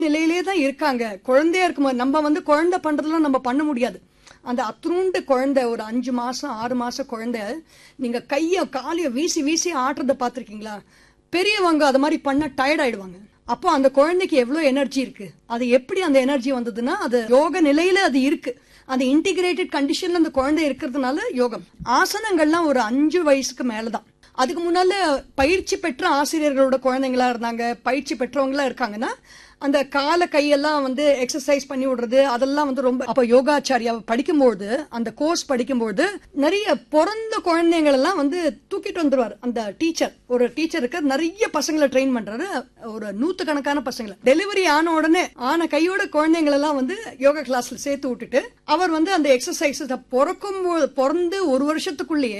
நிலையிலே தான் இருக்காங்க குழந்தையா இருக்கும்போது நம்ம வந்து குழந்தை பண்றதெல்லாம் நம்ம பண்ண முடியாது அந்த அத்துணுண்டு குழந்தை ஒரு அஞ்சு மாசம் ஆறு மாசம் குழந்தை நீங்க கைய காலைய வீசி வீசி ஆட்டுறத பாத்திருக்கீங்களா பெரியவங்க அது மாதிரி பண்ண டயர்ட் ஆயிடுவாங்க அப்போ அந்த குழந்தைக்கு எவ்வளவு எனர்ஜி இருக்கு அது எப்படி அந்த எனர்ஜி வந்ததுன்னா அது யோக நிலையில அது இருக்கு அந்த இன்டிகிரேட்டட் கண்டிஷன்ல அந்த குழந்தை இருக்கிறதுனால யோகம் ஆசனங்கள்லாம் ஒரு அஞ்சு வயசுக்கு மேலதான் அதுக்கு முன்னால பயிற்சி பெற்ற ஆசிரியர்களோட குழந்தைங்களா இருந்தாங்க பயிற்சி பெற்றவங்களா இருக்காங்கன்னா அந்த கால கையெல்லாம் வந்து எக்ஸசைஸ் பண்ணி விடுறது அதெல்லாம் வந்து ரொம்ப அப்ப யோகாச்சாரியா படிக்கும்போது அந்த கோர்ஸ் படிக்கும்போது நிறைய பிறந்த குழந்தைங்கள் எல்லாம் வந்து தூக்கிட்டு வந்துருவார் அந்த டீச்சர் ஒரு டீச்சருக்கு நிறைய பசங்களை ட்ரெயின் பண்றாரு ஒரு நூத்து கணக்கான பசங்களை டெலிவரி ஆன உடனே ஆன கையோட குழந்தைங்கள் எல்லாம் வந்து யோகா கிளாஸ்ல சேர்த்து விட்டுட்டு அவர் வந்து அந்த எக்ஸசைஸ் பிறக்கும் பிறந்து ஒரு வருஷத்துக்குள்ளேயே